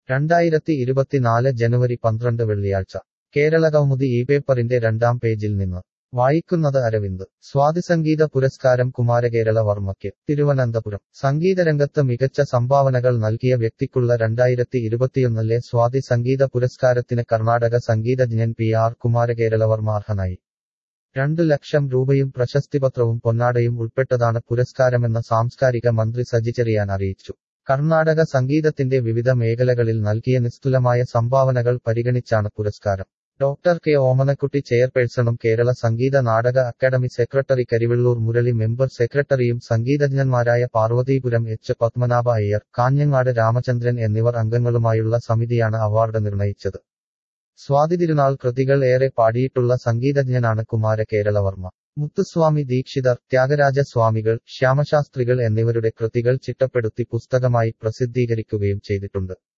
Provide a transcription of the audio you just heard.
രണ്ടായിരത്തി ഇരുപത്തിനാല് ജനുവരി പന്ത്രണ്ട് വെള്ളിയാഴ്ച കേരള കൗമുദി ഈ പേപ്പറിന്റെ രണ്ടാം പേജിൽ നിന്ന് വായിക്കുന്നത് അരവിന്ദ് സ്വാതിസംഗീത പുരസ്കാരം കുമാരകേരള വർമ്മയ്ക്ക് തിരുവനന്തപുരം സംഗീതരംഗത്ത് മികച്ച സംഭാവനകൾ നൽകിയ വ്യക്തിക്കുള്ള രണ്ടായിരത്തി ഇരുപത്തിയൊന്നിലെ സ്വാതി സംഗീത പുരസ്കാരത്തിന് കർണാടക സംഗീതജ്ഞൻ പി ആർ കുമാരകേരളവർമ്മ അർഹനായി രണ്ടു ലക്ഷം രൂപയും പ്രശസ്തിപത്രവും പൊന്നാടയും ഉൾപ്പെട്ടതാണ് പുരസ്കാരമെന്ന് സാംസ്കാരിക മന്ത്രി സജി ചെറിയാൻ അറിയിച്ചു കർണാടക സംഗീതത്തിന്റെ വിവിധ മേഖലകളിൽ നൽകിയ നിസ്തുലമായ സംഭാവനകൾ പരിഗണിച്ചാണ് പുരസ്കാരം ഡോക്ടർ കെ ഓമനക്കുട്ടി ചെയർപേഴ്സണും Kerala Sangeetha Nataka academy secretary Karivellur Murali member സെക്രട്ടറിയും സംഗീതജ്ഞന്മാരായ പാർവതീപുരം എച്ച് പത്മനാഭ അയ്യർ കാഞ്ഞങ്ങാട് രാമചന്ദ്രൻ എന്നിവർ അംഗങ്ങളുമായുള്ള സമിതിയാണ് അവാർഡ് നിർണയിച്ചത് സ്വാതി തിരുനാൾ കൃതികൾ ഏറെ പാടിയിട്ടുള്ള സംഗീതജ്ഞനാണ് കുമാര കേരളവർമ്മ മുത്തുസ്വാമി ദീക്ഷിതർ ത്യാഗരാജ സ്വാമികൾ ശ്യാമശാസ്ത്രികൾ എന്നിവരുടെ കൃതികൾ ചിട്ടപ്പെടുത്തി പുസ്തകമായി പ്രസിദ്ധീകരിക്കുകയും ചെയ്തിട്ടുണ്ട്